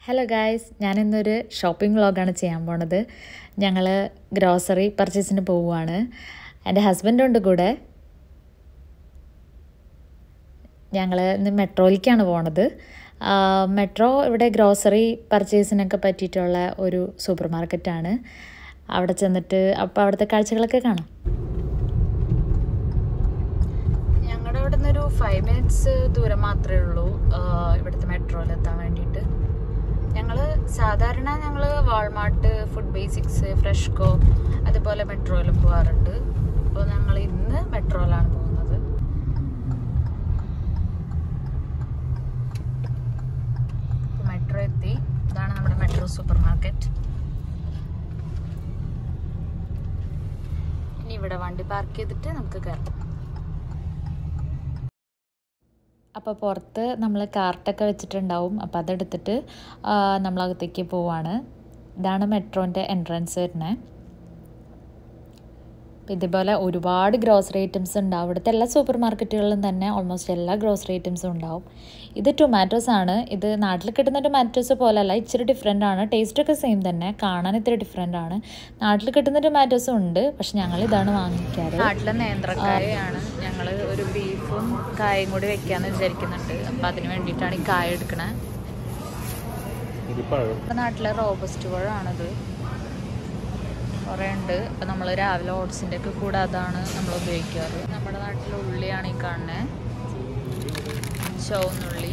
hello guys ഞാനിന്നൊരു shopping വ്ളോഗാണ് ചെയ്യാൻ പോണത് ഞങ്ങൾ ഗ്രോസറി പർച്ചേസിന് പോവുകയാണ് എൻ്റെ ഹസ്ബൻഡുണ്ട് കൂടെ ഞങ്ങൾ ഇന്ന് മെട്രോയിലേക്കാണ് പോണത് മെട്രോ ഇവിടെ ഗ്രോസറി പർച്ചേസിനൊക്കെ പറ്റിയിട്ടുള്ള ഒരു സൂപ്പർ മാർക്കറ്റാണ് അവിടെ ചെന്നിട്ട് അപ്പോൾ അവിടുത്തെ കാഴ്ചകളൊക്കെ കാണാം ഞങ്ങളുടെ ഇവിടെ നിന്നൊരു ഫൈവ് മിനിറ്റ്സ് ദൂരം മാത്രമേ ഉള്ളൂ ഇവിടുത്തെ മെട്രോയിലെത്താൻ വേണ്ടിയിട്ട് ഞങ്ങൾ സാധാരണ ഞങ്ങൾ വാൾമാർട്ട് ഫുഡ് ബേസിക്സ് ഫ്രഷ്കോ അതുപോലെ മെട്രോയിൽ പോകാറുണ്ട് അപ്പോൾ ഞങ്ങൾ ഇന്ന് മെട്രോയിലാണ് പോകുന്നത് മെട്രോ എത്തി ഇതാണ് നമ്മുടെ മെട്രോ സൂപ്പർ മാർക്കറ്റ് ഇനി ഇവിടെ വണ്ടി പാർക്ക് ചെയ്തിട്ട് നമുക്ക് കയറാം അപ്പോൾ പുറത്ത് നമ്മൾ കാർട്ടൊക്കെ വെച്ചിട്ടുണ്ടാവും അപ്പോൾ അതെടുത്തിട്ട് നമ്മളകത്തേക്ക് പോവാണ് ഇതാണ് മെട്രോൻ്റെ എൻട്രൻസ് വരുന്നത് ഇതുപോലെ ഒരുപാട് ഗ്രോസറി ഐറ്റംസ് ഉണ്ടാവും ഇവിടുത്തെ എല്ലാ സൂപ്പർ മാർക്കറ്റുകളിലും തന്നെ ഓൾമോസ്റ്റ് എല്ലാ ഗ്രോസറി ഐറ്റംസും ഉണ്ടാവും ഇത് ടൊമാറ്റോസ് ആണ് ഇത് നാട്ടിൽ കിട്ടുന്ന ടൊമാറ്റോസ് പോലെയല്ല ഇച്ചിരി ഡിഫറെൻ്റ് ആണ് ടേസ്റ്റൊക്കെ സെയിം തന്നെ കാണാൻ ഇത്തിരി ഡിഫറെൻ്റ് ആണ് നാട്ടിൽ കിട്ടുന്ന ടൊമാറ്റോസും ഉണ്ട് പക്ഷെ ഞങ്ങൾ ഇതാണ് വാങ്ങിക്കാറ് നാട്ടിലെ നേന്ത്രക്കായാണ് ഞങ്ങൾ ഒരു ബീഫും കായും കൂടി വെക്കാന്ന് വിചാരിക്കുന്നുണ്ട് അപ്പം അതിന് വേണ്ടിയിട്ടാണ് ഈ കായ എടുക്കണേ നാട്ടിലെ റോബസ്റ്റ് പഴമാണിത് കുറേ ഉണ്ട് അപ്പം നമ്മൾ രാവിലെ ഓട്സിൻ്റെ ഒക്കെ കൂടെ അതാണ് നമ്മൾ ഉപയോഗിക്കാറ് നമ്മുടെ നാട്ടിലെ ഉള്ളിയാണ് ഈ കാണുന്നത് ചുവന്നുള്ളി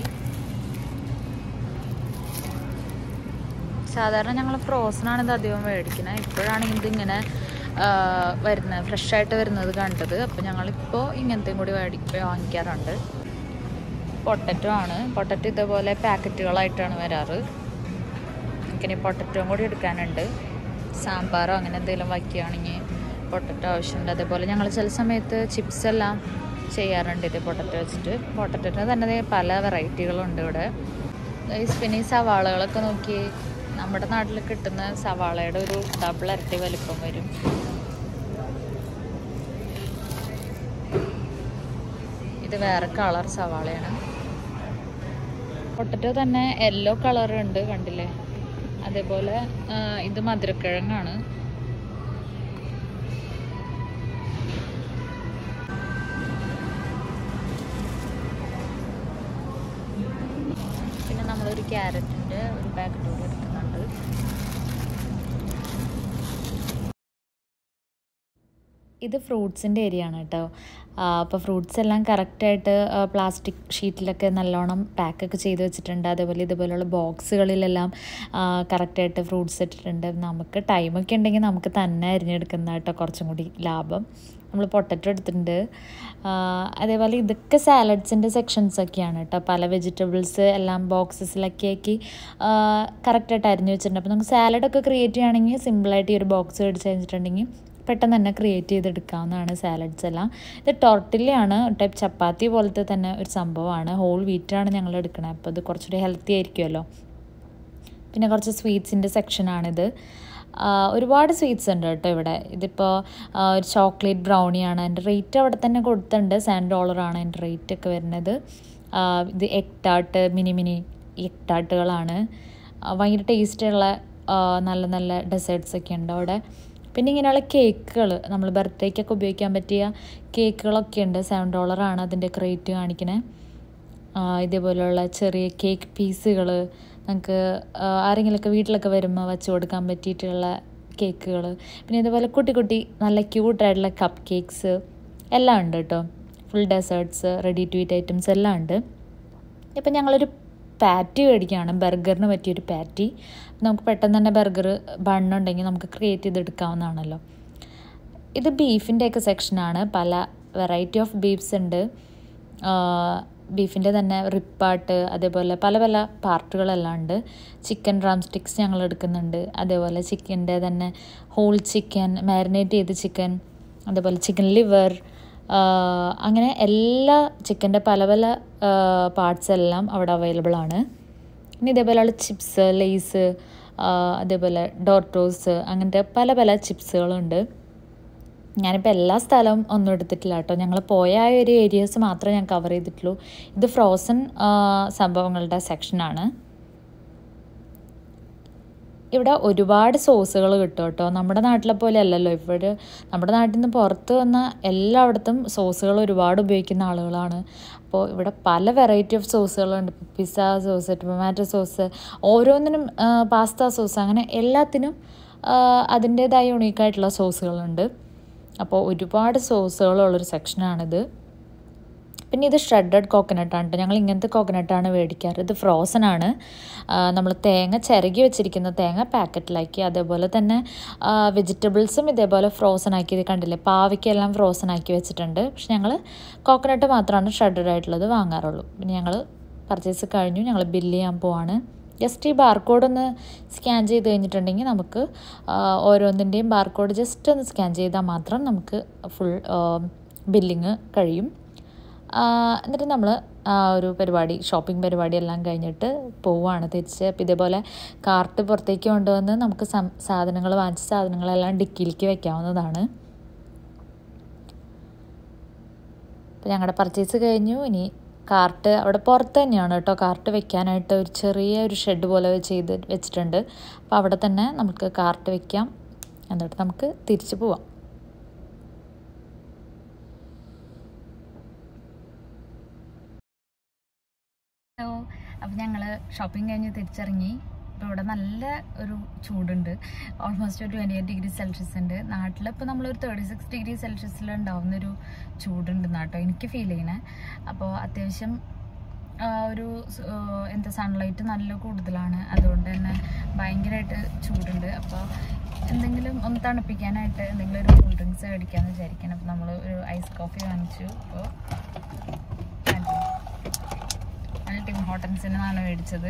സാധാരണ ഞങ്ങൾ ഫ്രോസൺ ഇത് അധികം മേടിക്കുന്നത് ഇപ്പോഴാണ് ഇതിങ്ങനെ വരുന്നത് ഫ്രഷ് ആയിട്ട് വരുന്നത് കണ്ടത് അപ്പോൾ ഞങ്ങളിപ്പോൾ ഇങ്ങനത്തെയും കൂടി മേടി വാങ്ങിക്കാറുണ്ട് പൊട്ടറ്റോ ആണ് പൊട്ടറ്റോ ഇതേപോലെ പാക്കറ്റുകളായിട്ടാണ് വരാറ് എനിക്കിനി പൊട്ടറ്റോയും കൂടി എടുക്കാനുണ്ട് സാമ്പാറോ അങ്ങനെ എന്തെങ്കിലും വയ്ക്കുകയാണെങ്കിൽ പൊട്ടറ്റോ ആവശ്യമുണ്ട് അതേപോലെ ഞങ്ങൾ ചില സമയത്ത് ചിപ്സ് എല്ലാം ചെയ്യാറുണ്ട് ഇത് പൊട്ടറ്റോ വെച്ചിട്ട് പൊട്ടറ്റോന് തന്നെ പല വെറൈറ്റികളുണ്ട് ഇവിടെ പിന്നെ ഈ സവാളകളൊക്കെ നോക്കി നമ്മുടെ നാട്ടിൽ കിട്ടുന്ന സവാളയുടെ ഒരു ഡബിൾ ഇരട്ടി വലിപ്പം വരും ഇത് വേറെ കളർ സവാളയാണ് പൊട്ടറ്റോ തന്നെ യെല്ലോ കളർ ഉണ്ട് കണ്ടില്ലേ അതേപോലെ ഇത് മധുരക്കിഴങ്ങാണ് പിന്നെ നമ്മളൊരു ക്യാരറ്റിൻ്റെ ഒരു പാക്കറ്റ് കൂടി എടുക്കുന്നുണ്ട് ഇത് ഫ്രൂട്ട്സിൻ്റെ ഏരിയ ആണ് കേട്ടോ അപ്പോൾ ഫ്രൂട്ട്സ് എല്ലാം കറക്റ്റായിട്ട് പ്ലാസ്റ്റിക് ഷീറ്റിലൊക്കെ നല്ലോണം പാക്കൊക്കെ ചെയ്ത് വെച്ചിട്ടുണ്ട് അതേപോലെ ഇതുപോലെയുള്ള ബോക്സുകളിലെല്ലാം കറക്റ്റായിട്ട് ഫ്രൂട്ട്സ് ഇട്ടിട്ടുണ്ട് നമുക്ക് ടൈമൊക്കെ ഉണ്ടെങ്കിൽ നമുക്ക് തന്നെ അരിഞ്ഞെടുക്കുന്ന കേട്ടോ കുറച്ചും കൂടി ലാഭം നമ്മൾ പൊട്ടറ്റോ എടുത്തിട്ടുണ്ട് അതേപോലെ ഇതൊക്കെ സാലഡ്സിൻ്റെ സെക്ഷൻസ് ഒക്കെയാണ് കേട്ടോ പല വെജിറ്റബിൾസ് എല്ലാം ബോക്സസിലൊക്കെ ആക്കി കറക്റ്റായിട്ട് അരിഞ്ഞ് വെച്ചിട്ടുണ്ട് അപ്പോൾ നമുക്ക് സാലഡൊക്കെ ക്രിയേറ്റ് ചെയ്യുകയാണെങ്കിൽ സിമ്പിളായിട്ട് ഈ ഒരു ബോക്സ് മേടിച്ച് കഴിഞ്ഞിട്ടുണ്ടെങ്കിൽ പെട്ടെന്ന് തന്നെ ക്രിയേറ്റ് ചെയ്തെടുക്കാവുന്നതാണ് സാലഡ്സ് എല്ലാം ഇത് ടോർട്ടില്ലയാണ് ടൈപ്പ് ചപ്പാത്തി പോലത്തെ തന്നെ ഒരു സംഭവമാണ് ഹോൾ വീറ്റാണ് ഞങ്ങൾ എടുക്കണത് അപ്പോൾ ഇത് കുറച്ചുകൂടി ഹെൽത്തി ആയിരിക്കുമല്ലോ പിന്നെ കുറച്ച് സ്വീറ്റ്സിൻ്റെ സെക്ഷനാണിത് ഒരുപാട് സ്വീറ്റ്സ് ഉണ്ട് കേട്ടോ ഇവിടെ ഇതിപ്പോൾ ഒരു ചോക്ലേറ്റ് ബ്രൗണിയാണ് അതിൻ്റെ റേറ്റ് അവിടെ തന്നെ കൊടുത്തിട്ടുണ്ട് സെവൻ ഡോളറാണ് അതിൻ്റെ റേറ്റ് ഒക്കെ വരുന്നത് ഇത് egg tart mini mini egg ടാർട്ടുകളാണ് ഭയങ്കര ടേസ്റ്റുള്ള നല്ല നല്ല ഡെസേർട്സ് ഒക്കെ ഉണ്ട് അവിടെ പിന്നെ ഇങ്ങനെയുള്ള കേക്കുകൾ നമ്മൾ ബർത്ത്ഡേക്കൊക്കെ ഉപയോഗിക്കാൻ പറ്റിയ കേക്കുകളൊക്കെ ഉണ്ട് സെവൻ ഡോളറാണ് അതിൻ്റെ റേറ്റ് കാണിക്കണേ ഇതേപോലെയുള്ള ചെറിയ കേക്ക് പീസുകൾ നമുക്ക് ആരെങ്കിലുമൊക്കെ വീട്ടിലൊക്കെ വരുമ്പോൾ വെച്ച് കൊടുക്കാൻ പറ്റിയിട്ടുള്ള കേക്കുകൾ പിന്നെ ഇതുപോലെ കുട്ടി കുട്ടി നല്ല ക്യൂട്ടായിട്ടുള്ള കപ്പ് കേക്ക്സ് എല്ലാം ഉണ്ട് കേട്ടോ full desserts ready to eat items എല്ലാം ഉണ്ട് ഇപ്പം ഞങ്ങളൊരു പാറ്റി മേടിക്കുകയാണ് ബർഗറിന് പറ്റിയൊരു പാറ്റി നമുക്ക് പെട്ടെന്ന് തന്നെ ബർഗർ ബണ്ണുണ്ടെങ്കിൽ നമുക്ക് ക്രിയേറ്റ് ചെയ്തെടുക്കാവുന്നതാണല്ലോ ഇത് ബീഫിൻ്റെയൊക്കെ സെക്ഷനാണ് പല വെറൈറ്റി ഓഫ് ബീഫ്സ് ഉണ്ട് ബീഫിൻ്റെ തന്നെ റിപ്പാട്ട് അതേപോലെ പല പല പാർട്ടുകളെല്ലാം ഉണ്ട് ചിക്കൻ ഡ്രം സ്റ്റിക്സ് ഞങ്ങൾ എടുക്കുന്നുണ്ട് അതേപോലെ ചിക്കൻ്റെ തന്നെ ഹോൾ ചിക്കൻ മാരിനേറ്റ് ചെയ്ത ചിക്കൻ അതേപോലെ ചിക്കൻ ലിവർ അങ്ങനെ എല്ലാ ചിക്കൻ്റെ പല പല പാർട്സ് എല്ലാം അവിടെ അവൈലബിൾ ആണ് ഇനി ഇതേപോലെയുള്ള ചിപ്സ് ലേസ് അതേപോലെ ഡോർട്ടോസ് അങ്ങനത്തെ പല പല ചിപ്സുകളുണ്ട് ഞാനിപ്പോൾ എല്ലാ സ്ഥലവും ഒന്നും എടുത്തിട്ടില്ല കേട്ടോ ഞങ്ങൾ പോയ ആ ഒരു ഏരിയാസ് മാത്രമേ ഞാൻ കവർ ചെയ്തിട്ടുള്ളൂ ഇത് ഫ്രോസൺ സംഭവങ്ങളുടെ സെക്ഷനാണ് ഇവിടെ ഒരുപാട് സോസുകൾ കിട്ടും കേട്ടോ നമ്മുടെ നാട്ടിലെ പോലെ അല്ലല്ലോ ഇവിടെ നമ്മുടെ നാട്ടിൽ നിന്ന് പുറത്ത് വന്ന എല്ലായിടത്തും സോസുകൾ ഒരുപാട് ഉപയോഗിക്കുന്ന ആളുകളാണ് അപ്പോൾ ഇവിടെ പല വെറൈറ്റി ഓഫ് സോസുകളുണ്ട് പിസ്സ സോസ് ടൊമാറ്റോ സോസ് ഓരോന്നിനും പാസ്ത സോസ് അങ്ങനെ എല്ലാത്തിനും അതിൻ്റേതായ യുണീക്കായിട്ടുള്ള സോസുകളുണ്ട് അപ്പോൾ ഒരുപാട് സോസുകളുള്ളൊരു സെക്ഷനാണിത് പിന്നെ ഇത് ഷ്രെഡഡ് കോക്കനട്ടാണ് കേട്ടോ ഞങ്ങൾ ഇങ്ങനത്തെ കോക്കനട്ടാണ് മേടിക്കാറ് ഇത് ഫ്രോസൺ ആണ് നമ്മൾ തേങ്ങ ചിരകി വെച്ചിരിക്കുന്ന തേങ്ങ പാക്കറ്റിലാക്കി അതേപോലെ തന്നെ വെജിറ്റബിൾസും ഇതേപോലെ ഫ്രോസൺ ആക്കി ഇത് കണ്ടില്ലേ പാവയ്ക്കെല്ലാം ഫ്രോസൺ ആക്കി വെച്ചിട്ടുണ്ട് പക്ഷെ ഞങ്ങൾ കോക്കനട്ട് മാത്രമാണ് ഷ്രെഡഡ് ആയിട്ടുള്ളത് വാങ്ങാറുള്ളൂ പിന്നെ ഞങ്ങൾ പർച്ചേസ് കഴിഞ്ഞു ഞങ്ങൾ ബില്ല് ചെയ്യാൻ പോവാണ് ജസ്റ്റ് ഈ ബാർകോഡ് ഒന്ന് സ്കാൻ ചെയ്ത് കഴിഞ്ഞിട്ടുണ്ടെങ്കിൽ നമുക്ക് ഓരോന്നിൻ്റെയും ബാർകോഡ് ജസ്റ്റ് ഒന്ന് സ്കാൻ ചെയ്താൽ മാത്രം നമുക്ക് ഫുൾ ബില്ലിങ് കഴിയും എന്നിട്ട് നമ്മൾ ആ ഒരു പരിപാടി ഷോപ്പിംഗ് പരിപാടി എല്ലാം കഴിഞ്ഞിട്ട് പോവുകയാണ് തിരിച്ച് അപ്പോൾ ഇതേപോലെ കാർട്ട് പുറത്തേക്ക് കൊണ്ടുവന്ന് നമുക്ക് സാധനങ്ങൾ വാങ്ങിച്ച സാധനങ്ങളെല്ലാം ഡിക്കിയിലേക്ക് വെക്കാവുന്നതാണ് അപ്പോൾ ഞങ്ങളുടെ പർച്ചേസ് കഴിഞ്ഞു ഇനി കാർട്ട് അവിടെ പുറത്ത് തന്നെയാണ് കേട്ടോ കാർട്ട് വെക്കാനായിട്ട് ഒരു ചെറിയ ഒരു ഷെഡ് പോലെ ചെയ്ത് വെച്ചിട്ടുണ്ട് അപ്പോൾ അവിടെ തന്നെ നമുക്ക് കാർട്ട് വെക്കാം എന്നിട്ട് നമുക്ക് തിരിച്ചു പോവാം ഹലോ അപ്പോൾ ഞങ്ങൾ ഷോപ്പിംഗ് കഴിഞ്ഞ് തിരിച്ചിറങ്ങി ഇപ്പോൾ ഇവിടെ നല്ല ഒരു ചൂടുണ്ട് ഓൾമോസ്റ്റ് ഒരു ട്വൻറ്റി എയ്റ്റ് ഡിഗ്രി സെൽഷ്യസ് ഉണ്ട് നാട്ടിലിപ്പോൾ നമ്മളൊരു തേർട്ടി സിക്സ് ഡിഗ്രി സെൽഷ്യസിൽ ഉണ്ടാവുന്നൊരു ചൂടുണ്ട് നാട്ടോ എനിക്ക് ഫീൽ ചെയ്യണേ അപ്പോൾ അത്യാവശ്യം ഒരു എന്താ സൺലൈറ്റ് നല്ല കൂടുതലാണ് അതുകൊണ്ട് തന്നെ ഭയങ്കരമായിട്ട് ചൂടുണ്ട് അപ്പോൾ എന്തെങ്കിലും ഒന്ന് തണുപ്പിക്കാനായിട്ട് എന്തെങ്കിലും ഒരു കൂൾ ഡ്രിങ്ക്സ് മേടിക്കാമെന്ന് വിചാരിക്കണം അപ്പോൾ നമ്മൾ ഒരു ഐസ് കോഫി വാങ്ങിച്ചു അപ്പോൾ ടിം ഹോട്ടൽസിൽ നിന്നാണ് മേടിച്ചത്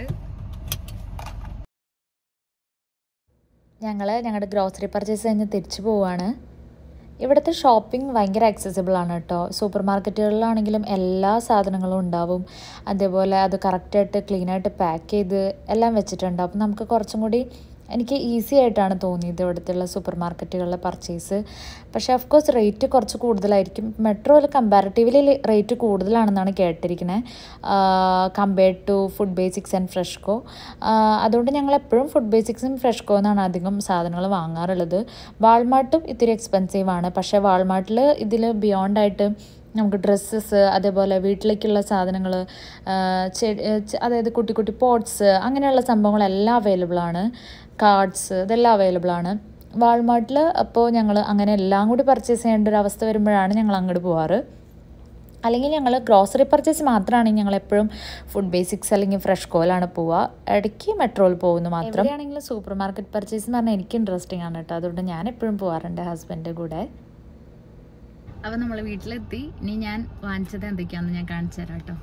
ഞങ്ങൾ ഞങ്ങളുടെ ഗ്രോസറി പർച്ചേസ് കഴിഞ്ഞ് തിരിച്ചു പോവുകയാണ് ഇവിടുത്തെ ഷോപ്പിംഗ് ഭയങ്കര accessible ആണ് കേട്ടോ സൂപ്പർ മാർക്കറ്റുകളിലാണെങ്കിലും എല്ലാ സാധനങ്ങളും ഉണ്ടാവും അതേപോലെ അത് കറക്റ്റായിട്ട് ക്ലീനായിട്ട് പാക്ക് ചെയ്ത് എല്ലാം വെച്ചിട്ടുണ്ട് അപ്പം നമുക്ക് കുറച്ചും കൂടി എനിക്ക് ഈസി ആയിട്ടാണ് തോന്നിയത് ഇവിടുത്തെ സൂപ്പർ മാർക്കറ്റുകളിലെ പർച്ചേസ് പക്ഷേ ഓഫ് കോഴ്സ് റേറ്റ് കുറച്ച് കൂടുതലായിരിക്കും മെട്രോയിൽ കമ്പാരിറ്റീവ്ലി റേറ്റ് കൂടുതലാണെന്നാണ് കേട്ടിരിക്കുന്നത് compared to Food Basics and FreshCo അതുകൊണ്ട് ഞങ്ങൾ എപ്പോഴും ഫുഡ് ബേസിക്സും ഫ്രഷ്കോ എന്നാണ് അധികം സാധനങ്ങൾ വാങ്ങാറുള്ളത് വാൾമാർട്ടും ഇത്തിരി എക്സ്പെൻസീവ് ആണ് പക്ഷേ വാൾമാർട്ടിൽ ഇതിൽ ബിയോണ്ടായിട്ട് നമുക്ക് ഡ്രസ്സസ് അതേപോലെ വീട്ടിലേക്കുള്ള സാധനങ്ങൾ ചെടി അതായത് കുട്ടി കുട്ടി പോട്ട്സ് അങ്ങനെയുള്ള സംഭവങ്ങളെല്ലാം അവൈലബിൾ ആണ് കാർഡ്സ് ഇതെല്ലാം അവൈലബിൾ ആണ് വാൾമാർട്ടിൽ അപ്പോൾ ഞങ്ങൾ അങ്ങനെ എല്ലാം കൂടി പർച്ചേസ് ചെയ്യേണ്ട ഒരു അവസ്ഥ വരുമ്പോഴാണ് ഞങ്ങൾ അങ്ങോട്ട് പോവാറ് അല്ലെങ്കിൽ ഞങ്ങൾ ഗ്രോസറി പർച്ചേസ് മാത്രമാണെങ്കിൽ ഞങ്ങൾ എപ്പോഴും ഫുഡ് ബേസിക്സ് അല്ലെങ്കിൽ ഫ്രഷ് കോയിലാണ് പോവുക ഇടയ്ക്ക് മെട്രോയിൽ പോകുന്നു മാത്രം എവിടെയാണെങ്കിലും സൂപ്പർ മാർക്കറ്റ് പർച്ചേസ് എന്ന് പറഞ്ഞാൽ എനിക്ക് ഇൻട്രസ്റ്റിംഗ് ആണ് കേട്ടോ അതുകൊണ്ട് ഞാൻ എപ്പോഴും പോകാറുണ്ട് ഹസ്ബൻഡിൻ്റെ കൂടെ അപ്പോൾ നമ്മൾ വീട്ടിലെത്തി ഇനി ഞാൻ വാങ്ങിച്ചത് എന്തൊക്കെയാണെന്ന് ഞാൻ കാണിച്ചു തരാം കേട്ടോ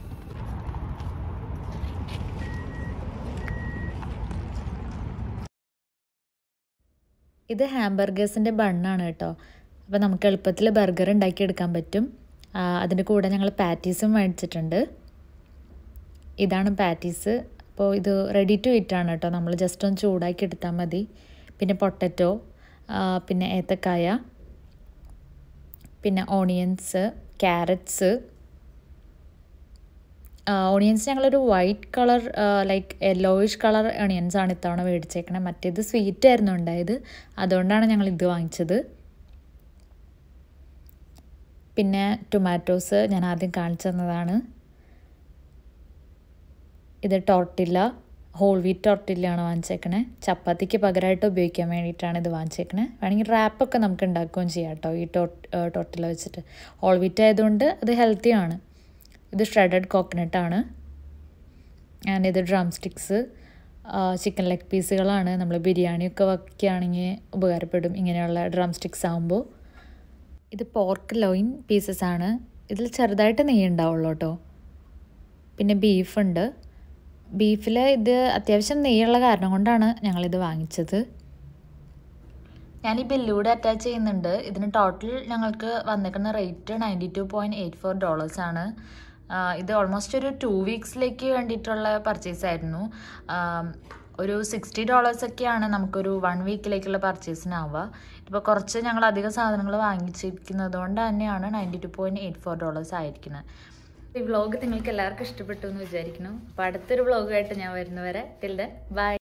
ഇത് ഹാംബർഗേഴ്സിൻ്റെ ബണ്ണാണ് കേട്ടോ അപ്പോൾ നമുക്ക് എളുപ്പത്തിൽ ബർഗർ ഉണ്ടാക്കിയെടുക്കാൻ പറ്റും അതിൻ്റെ കൂടെ ഞങ്ങൾ പാറ്റീസും മേടിച്ചിട്ടുണ്ട് ഇതാണ് പാറ്റീസ് അപ്പോൾ ഇത് റെഡി ടു ഇറ്റ് ആണ് കേട്ടോ നമ്മൾ ജസ്റ്റ് ഒന്ന് ചൂടാക്കി എടുത്താൽ മതി പിന്നെ പൊട്ടറ്റോ പിന്നെ ഏത്തക്കായ പിന്നെ ഓണിയൻസ് ക്യാരറ്റ്സ് ഓണിയൻസ് ഞങ്ങളൊരു white colour like yellowish colour onions ആണ് ഇത്തവണ മേടിച്ചേക്കണേ മറ്റേത് സ്വീറ്റ് ആയിരുന്നു ഉണ്ടായത് അതുകൊണ്ടാണ് ഞങ്ങൾ ഇത് വാങ്ങിച്ചത് പിന്നെ ടൊമാറ്റോസ് ഞാൻ ആദ്യം കാണിച്ചു തന്നതാണ് ഇത് ടോർട്ടില്ല ഹോൾ വീറ്റ് ടോർട്ടില്ലയാണ് വാങ്ങിച്ചേക്കണേ ചപ്പാത്തിക്ക് പകരമായിട്ട് ഉപയോഗിക്കാൻ വേണ്ടിയിട്ടാണ് ഇത് വാങ്ങിച്ചേക്കണേ വേണമെങ്കിൽ റാപ്പൊക്കെ നമുക്ക് ഉണ്ടാക്കുകയും ചെയ്യാം കേട്ടോ ഈ ടോട്ട് ടോർട്ടില്ല വെച്ചിട്ട് ഹോൾ വീറ്റ് ആയതുകൊണ്ട് അത് ഹെൽത്തിയാണ് ഇത് ഷ്രെഡഡ് കോക്കനട്ടാണ് ആൻഡ് ഇത് ഡ്രം സ്റ്റിക്സ് ചിക്കൻ ലെഗ് പീസുകളാണ് നമ്മൾ ബിരിയാണിയൊക്കെ വയ്ക്കുകയാണെങ്കിൽ ഉപകാരപ്പെടും ഇങ്ങനെയുള്ള ഡ്രം സ്റ്റിക്സ് ആകുമ്പോൾ ഇത് പോർക്ക് ലോയിൻ പീസസ് ആണ് ഇതിൽ ചെറുതായിട്ട് നെയ്യ് ഉണ്ടാവുള്ളൂ കേട്ടോ പിന്നെ ബീഫുണ്ട് ബീഫിൽ ഇത് അത്യാവശ്യം നെയ്യുള്ള കാരണം കൊണ്ടാണ് ഞങ്ങളിത് വാങ്ങിച്ചത് ഞാൻ ഈ ബില്ലൂടെ അറ്റാച്ച് ചെയ്യുന്നുണ്ട് ഇതിന് ടോട്ടൽ ഞങ്ങൾക്ക് വന്നേക്കുന്ന rate ninety two point eight four ഡോളേഴ്സാണ് ഇത് ഓൾമോസ്റ്റ് ഒരു ടു വീക്സിലേക്ക് വേണ്ടിയിട്ടുള്ള പർച്ചേസ് ആയിരുന്നു ഒരു സിക്സ്റ്റി ഡോളേഴ്സൊക്കെയാണ് നമുക്കൊരു വൺ വീക്കിലേക്കുള്ള പർച്ചേസിനാവുക ഇപ്പോൾ കുറച്ച് ഞങ്ങൾ അധികം സാധനങ്ങൾ വാങ്ങിച്ചിരിക്കുന്നത് കൊണ്ട് തന്നെയാണ് ninety two point eight four dollars ആയിരിക്കുന്നത് ഈ വ്ളോഗ് നിങ്ങൾക്ക് എല്ലാവർക്കും ഇഷ്ടപ്പെട്ടു എന്ന് വിചാരിക്കുന്നു അപ്പോൾ അടുത്തൊരു വ്ളോഗായിട്ട് ഞാൻ വരുന്നവരെ ടിൽ ദെൻ ബൈ